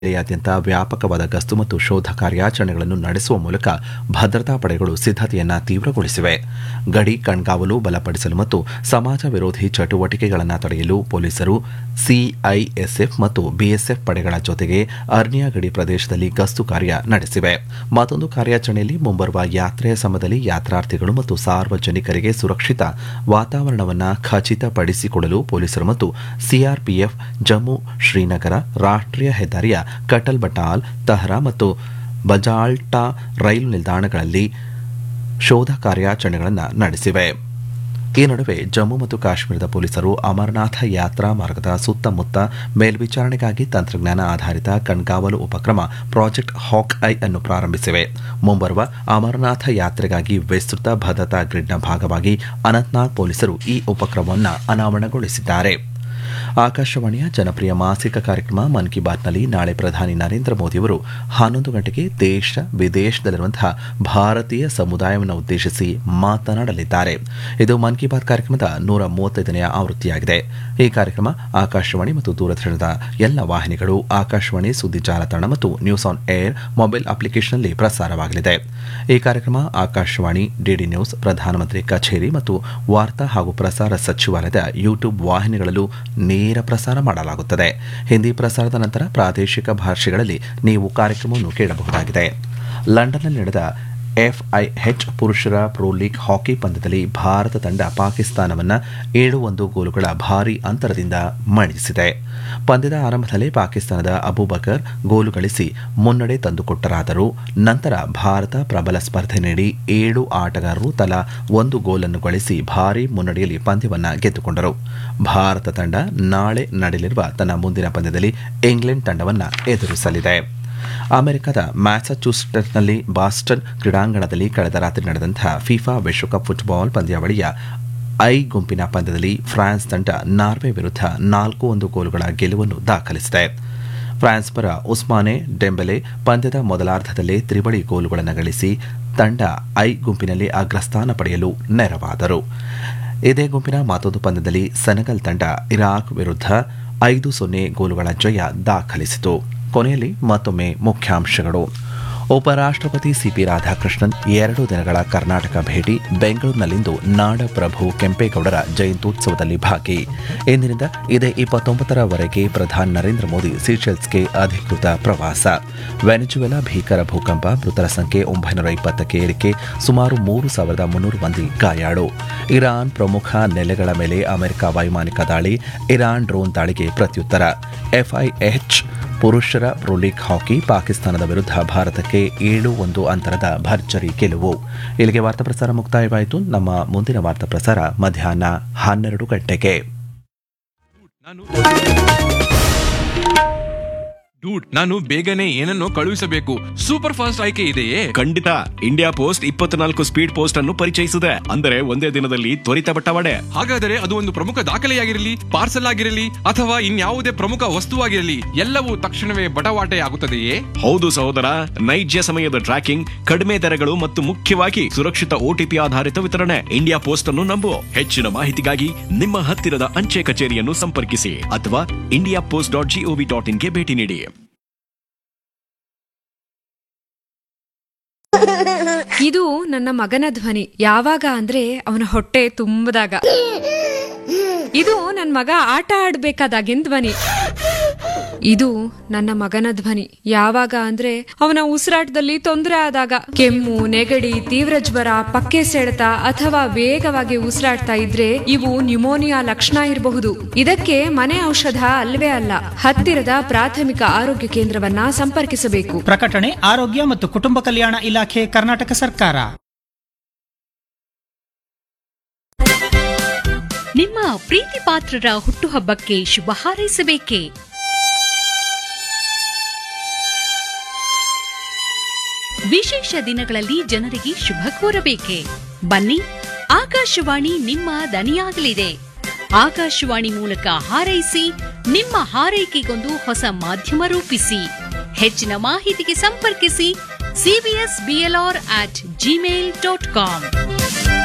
ಜಿಲ್ಲೆಯಾದ್ಯಂತ ವ್ಯಾಪಕವಾದ ಗಸ್ತು ಮತ್ತು ಶೋಧ ಕಾರ್ಯಾಚರಣೆಗಳನ್ನು ನಡೆಸುವ ಮೂಲಕ ಭದ್ರತಾ ಪಡೆಗಳು ಸಿದ್ದತೆಯನ್ನು ತೀವ್ರಗೊಳಿಸಿವೆ ಗಡಿ ಕಣ್ಗಾವಲು ಬಲಪಡಿಸಲು ಮತ್ತು ಸಮಾಜ ವಿರೋಧಿ ಚಟುವಟಿಕೆಗಳನ್ನು ತಡೆಯಲು ಪೊಲೀಸರು ಸಿಐಎಸ್ಎಫ್ ಮತ್ತು ಬಿಎಸ್ಎಫ್ ಪಡೆಗಳ ಜೊತೆಗೆ ಅರ್ನಿಯಾ ಗಡಿ ಪ್ರದೇಶದಲ್ಲಿ ಗಸ್ತು ಕಾರ್ಯ ನಡೆಸಿವೆ ಮತ್ತೊಂದು ಕಾರ್ಯಾಚರಣೆಯಲ್ಲಿ ಮುಂಬರುವ ಯಾತ್ರೆಯ ಸಮಯದಲ್ಲಿ ಯಾತ್ರಾರ್ಥಿಗಳು ಮತ್ತು ಸಾರ್ವಜನಿಕರಿಗೆ ಸುರಕ್ಷಿತ ವಾತಾವರಣವನ್ನು ಖಚಿತಪಡಿಸಿಕೊಡಲು ಪೊಲೀಸರು ಮತ್ತು ಸಿಆರ್ಪಿಎಫ್ ಜಮ್ಮು ಶ್ರೀನಗರ ರಾಷ್ಟ್ರೀಯ ಹೆದ್ದಾರಿಯ ಕಟಲ್ ಬಟಾಲ್ ತಹರಾ ಮತ್ತು ಬಜಾಲ್ಟಾ ರೈಲು ನಿಲ್ದಾಣಗಳಲ್ಲಿ ಶೋಧ ಕಾರ್ಯಾಚರಣೆಗಳನ್ನು ನಡೆಸಿವೆ ಈ ನಡುವೆ ಜಮ್ಮು ಮತ್ತು ಕಾಶ್ಮೀರದ ಪೊಲೀಸರು ಅಮರನಾಥ ಯಾತ್ರಾ ಮಾರ್ಗದ ಸುತ್ತಮುತ್ತ ಮೇಲ್ವಿಚಾರಣೆಗಾಗಿ ತಂತ್ರಜ್ಞಾನ ಆಧಾರಿತ ಕಣ್ಗಾವಲು ಉಪಕ್ರಮ ಪ್ರಾಜೆಕ್ಟ್ ಹಾಕ್ ಐ ಅನ್ನು ಪ್ರಾರಂಭಿಸಿವೆ ಮುಂಬರುವ ಅಮರನಾಥ ಯಾತ್ರೆಗಾಗಿ ವಿಸ್ತೃತ ಭದ್ರತಾ ಗ್ರಿಡ್ನ ಭಾಗವಾಗಿ ಅನಂತನಾಗ್ ಪೊಲೀಸರು ಈ ಉಪಕ್ರಮವನ್ನು ಅನಾವರಣಗೊಳಿಸಿದ್ದಾರೆ ಆಕಾಶವಾಣಿಯ ಜನಪ್ರಿಯ ಮಾಸಿಕ ಕಾರ್ಯಕ್ರಮ ಮನ್ ಕಿ ಬಾತ್ನಲ್ಲಿ ನಾಳೆ ಪ್ರಧಾನಿ ನರೇಂದ್ರ ಮೋದಿಯವರು ಹನ್ನೊಂದು ಗಂಟೆಗೆ ದೇಶ ವಿದೇಶದಲ್ಲಿರುವಂತಹ ಭಾರತೀಯ ಸಮುದಾಯವನ್ನು ಉದ್ದೇಶಿಸಿ ಮಾತನಾಡಲಿದ್ದಾರೆ ಇದು ಮನ್ ಕಿ ಬಾತ್ ಕಾರ್ಯಕ್ರಮದ ನೂರ ಮೂವತ್ತೈದನೆಯ ಆವೃತ್ತಿಯಾಗಿದೆ ಈ ಕಾರ್ಯಕ್ರಮ ಆಕಾಶವಾಣಿ ಮತ್ತು ದೂರದರ್ಶನದ ಎಲ್ಲ ವಾಹಿನಿಗಳು ಆಕಾಶವಾಣಿ ಸುದ್ದಿ ಜಾಲತಾಣ ಮತ್ತು ನ್ಯೂಸ್ ಆನ್ ಏರ್ ಮೊಬೈಲ್ ಅಪ್ಲಿಕೇಶನ್ನಲ್ಲಿ ಪ್ರಸಾರವಾಗಲಿದೆ ಈ ಕಾರ್ಯಕ್ರಮ ಆಕಾಶವಾಣಿ ಡಿಡಿ ನ್ಯೂಸ್ ಪ್ರಧಾನಮಂತ್ರಿ ಕಚೇರಿ ಮತ್ತು ವಾರ್ತಾ ಹಾಗೂ ಪ್ರಸಾರ ಸಚಿವಾಲಯದ ಯೂಟ್ಯೂಬ್ ವಾಹಿನಿಗಳಲ್ಲೂ ನೇರ ಪ್ರಸಾರ ಮಾಡಲಾಗುತ್ತದೆ ಹಿಂದಿ ಪ್ರಸಾರದ ನಂತರ ಪ್ರಾದೇಶಿಕ ಭಾಷೆಗಳಲ್ಲಿ ನೀವು ಕಾರ್ಯಕ್ರಮವನ್ನು ಕೇಳಬಹುದಾಗಿದೆ ಲಂಡನ್ನಲ್ಲಿ ನಡೆದ ಎಫ್ಐಎಚ್ ಪುರುಷರ ಪ್ರೊ ಲೀಗ್ ಹಾಕಿ ಪಂದ್ಯದಲ್ಲಿ ಭಾರತ ತಂಡ ಪಾಕಿಸ್ತಾನವನ್ನು ಏಳು ಒಂದು ಗೋಲುಗಳ ಭಾರೀ ಅಂತರದಿಂದ ಮಣಿಸಿದೆ ಪಂದ್ಯದ ಆರಂಭದಲ್ಲಿ ಪಾಕಿಸ್ತಾನದ ಅಬೂಬಕರ್ ಗೋಲು ಗಳಿಸಿ ಮುನ್ನಡೆ ತಂದುಕೊಟ್ಟರಾದರೂ ನಂತರ ಭಾರತ ಪ್ರಬಲ ಸ್ಪರ್ಧೆ ನೀಡಿ ಏಳು ಆಟಗಾರರು ತಲಾ ಒಂದು ಗೋಲನ್ನು ಗಳಿಸಿ ಭಾರೀ ಮುನ್ನಡೆಯಲ್ಲಿ ಪಂದ್ಯವನ್ನು ಗೆದ್ದುಕೊಂಡರು ಭಾರತ ತಂಡ ನಾಳೆ ನಡೆಯಲಿರುವ ತನ್ನ ಮುಂದಿನ ಪಂದ್ಯದಲ್ಲಿ ಇಂಗ್ಲೆಂಡ್ ತಂಡವನ್ನು ಎದುರಿಸಲಿದೆ ಅಮೆರಿಕದ ಮ್ಯಾಸಚ್ಯೂಸೆಟ್ಸ್ನಲ್ಲಿ ಬಾಸ್ಟನ್ ಕ್ರೀಡಾಂಗಣದಲ್ಲಿ ಕಳೆದ ರಾತ್ರಿ ನಡೆದಂತಹ ಫಿಫಾ ವಿಶ್ವಕಪ್ ಫುಟ್ಬಾಲ್ ಪಂದ್ಯಾವಳಿಯ ಐ ಗುಂಪಿನ ಪಂದ್ಯದಲ್ಲಿ ಫ್ರಾನ್ಸ್ ತಂಡ ನಾರ್ವೆ ವಿರುದ್ಧ ನಾಲ್ಕು ಒಂದು ಗೋಲುಗಳ ಗೆಲುವನ್ನು ದಾಖಲಿಸಿದೆ ಫ್ರಾನ್ಸ್ ಪರ ಉಸ್ಮಾನೆ ಡೆಂಬೆಲೆ ಪಂದ್ಯದ ಮೊದಲಾರ್ಧದಲ್ಲೇ ತ್ರಿಬಳಿ ಗೋಲುಗಳನ್ನು ಗಳಿಸಿ ತಂಡ ಐ ಗುಂಪಿನಲ್ಲಿ ಅಗ್ರಸ್ಥಾನ ಪಡೆಯಲು ನೆರವಾದರು ಇದೇ ಗುಂಪಿನ ಮತ್ತೊಂದು ಪಂದ್ಯದಲ್ಲಿ ಸೆನೆಗಲ್ ತಂಡ ಇರಾಕ್ ವಿರುದ್ಧ ಐದು ಸೊನ್ನೆ ಗೋಲುಗಳ ಜಯ ದಾಖಲಿಸಿತು ಕೊನೆಯಲ್ಲಿ ಮತ್ತೊಮ್ಮೆ ಮುಖ್ಯಾಂಶಗಳು ಉಪರಾಷ್ಟ್ರಪತಿ ಸಿಪಿ ರಾಧಾಕೃಷ್ಣನ್ ಎರಡು ದಿನಗಳ ಕರ್ನಾಟಕ ಭೇಟಿ ಬೆಂಗಳೂರಿನಲ್ಲಿಂದು ನಾಡಪ್ರಭು ಕೆಂಪೇಗೌಡರ ಜಯಂತ್ಯುತ್ಸವದಲ್ಲಿ ಭಾಗಿ ಇಂದಿನಿಂದ ಇದೇ ಇಪ್ಪತ್ತೊಂಬತ್ತರವರೆಗೆ ಪ್ರಧಾನಿ ನರೇಂದ್ರ ಮೋದಿ ಸೀಶೆಲ್ಸ್ಗೆ ಅಧಿಕೃತ ಪ್ರವಾಸ ವೆನೆಜುವೆಲಾ ಭೀಕರ ಭೂಕಂಪ ಮೃತರ ಸಂಖ್ಯೆ ಒಂಬೈನೂರ ಇಪ್ಪತ್ತಕ್ಕೆ ಏರಿಕೆ ಸುಮಾರು ಮೂರು ಸಾವಿರದ ಮುನ್ನೂರು ಮಂದಿ ಗಾಯಾಳು ಇರಾನ್ ಪ್ರಮುಖ ನೆಲೆಗಳ ಮೇಲೆ ಅಮೆರಿಕ ವೈಮಾನಿಕ ದಾಳಿ ಇರಾನ್ ಡ್ರೋನ್ ದಾಳಿಗೆ ಪ್ರತ್ಯುತ್ತರ ಎಫ್ಐಎಚ್ ಪುರುಷರ ಪ್ರೊಲೀಗ್ ಹಾಕಿ ಪಾಕಿಸ್ತಾನದ ವಿರುದ್ಧ ಭಾರತಕ್ಕೆ ಏಳು ಒಂದು ಅಂತರದ ಭರ್ಜರಿ ಗೆಲುವು ಇಲ್ಲಿಗೆ ವಾರ್ತಾ ಪ್ರಸಾರ ಮುಕ್ತಾಯವಾಯಿತು ನಮ್ಮ ಮುಂದಿನ ವಾರ್ತಾ ಪ್ರಸಾರ ಮಧ್ಯಾಹ್ನ ಹನ್ನೆರಡು ಗಂಟೆಗೆ ಡೂಡ್ ನಾನು ಬೇಗನೆ ಏನನ್ನೋ ಕಳುಹಿಸಬೇಕು ಸೂಪರ್ ಫಾಸ್ಟ್ ಆಯ್ಕೆ ಇದೆಯೇ ಖಂಡಿತ ಇಂಡಿಯಾ ಪೋಸ್ಟ್ ಇಪ್ಪತ್ನಾಲ್ಕು ಸ್ಪೀಡ್ ಪೋಸ್ಟ್ ಅನ್ನು ಪರಿಚಯಿಸಿದೆ ಅಂದರೆ ಒಂದೇ ದಿನದಲ್ಲಿ ತ್ವರಿತ ಬಟ್ಟವಾಡೆ ಹಾಗಾದರೆ ಅದು ಒಂದು ಪ್ರಮುಖ ದಾಖಲೆಯಾಗಿರಲಿ ಪಾರ್ಸಲ್ ಆಗಿರಲಿ ಅಥವಾ ಇನ್ಯಾವುದೇ ಪ್ರಮುಖ ವಸ್ತುವಾಗಿರಲಿ ಎಲ್ಲವೂ ತಕ್ಷಣವೇ ಬಟವಾಟೆ ಆಗುತ್ತದೆಯೇ ಹೌದು ಸಹೋದರ ನೈಜ ಸಮಯದ ಟ್ರ್ಯಾಕಿಂಗ್ ಕಡಿಮೆ ದರಗಳು ಮತ್ತು ಮುಖ್ಯವಾಗಿ ಸುರಕ್ಷಿತ ಓಟಿಪಿ ಆಧಾರಿತ ವಿತರಣೆ ಇಂಡಿಯಾ ಪೋಸ್ಟ್ ಅನ್ನು ನಂಬು ಹೆಚ್ಚಿನ ಮಾಹಿತಿಗಾಗಿ ನಿಮ್ಮ ಹತ್ತಿರದ ಅಂಚೆ ಕಚೇರಿಯನ್ನು ಸಂಪರ್ಕಿಸಿ ಅಥವಾ India post dot G O V dot ಇನ್ಗೆ ಭೇಟಿ ನೀಡಿ ಇದು ನನ್ನ ಮಗನ ಧ್ವನಿ ಯಾವಾಗ ಅಂದ್ರೆ ಅವನ ಹೊಟ್ಟೆ ತುಂಬದಾಗ ಇದು ನನ್ನ ಮಗ ಆಟ ಆಡ್ಬೇಕಾದಾಗಿನ ಧ್ವನಿ ಇದು ನನ್ನ ಮಗನ ಧ್ವನಿ ಯಾವಾಗ ಅಂದ್ರೆ ಅವನ ಉಸಿರಾಟದಲ್ಲಿ ತೊಂದರೆ ಆದಾಗ ಕೆಮ್ಮು ನೆಗಡಿ ತೀವ್ರ ಜ್ವರ ಪಕ್ಕೆ ಸೆಳೆತ ಅಥವಾ ವೇಗವಾಗಿ ಉಸಿರಾಡ್ತಾ ಇದ್ರೆ ಇವು ನ್ಯುಮೋನಿಯಾ ಲಕ್ಷಣ ಇರಬಹುದು ಇದಕ್ಕೆ ಮನೆ ಔಷಧ ಅಲ್ವೇ ಅಲ್ಲ ಹತ್ತಿರದ ಪ್ರಾಥಮಿಕ ಆರೋಗ್ಯ ಕೇಂದ್ರವನ್ನ ಸಂಪರ್ಕಿಸಬೇಕು ಪ್ರಕಟಣೆ ಆರೋಗ್ಯ ಮತ್ತು ಕುಟುಂಬ ಕಲ್ಯಾಣ ಇಲಾಖೆ ಕರ್ನಾಟಕ ಸರ್ಕಾರ ನಿಮ್ಮ ಪ್ರೀತಿ ಪಾತ್ರರ ಹುಟ್ಟುಹಬ್ಬಕ್ಕೆ ಶುಭ ಹಾರೈಸಬೇಕೇ ವಿಶೇಷ ದಿನಗಳಲ್ಲಿ ಜನರಿಗೆ ಶುಭ ಕೋರಬೇಕೆ ಬನ್ನಿ ಆಕಾಶವಾಣಿ ನಿಮ್ಮ ದನಿಯಾಗಲಿದೆ ಆಕಾಶವಾಣಿ ಮೂಲಕ ಹಾರೈಸಿ ನಿಮ್ಮ ಹಾರೈಕೆಗೊಂದು ಹೊಸ ಮಾಧ್ಯಮ ರೂಪಿಸಿ ಹೆಚ್ಚಿನ ಮಾಹಿತಿಗೆ ಸಂಪರ್ಕಿಸಿ CBS BLR at gmail dot com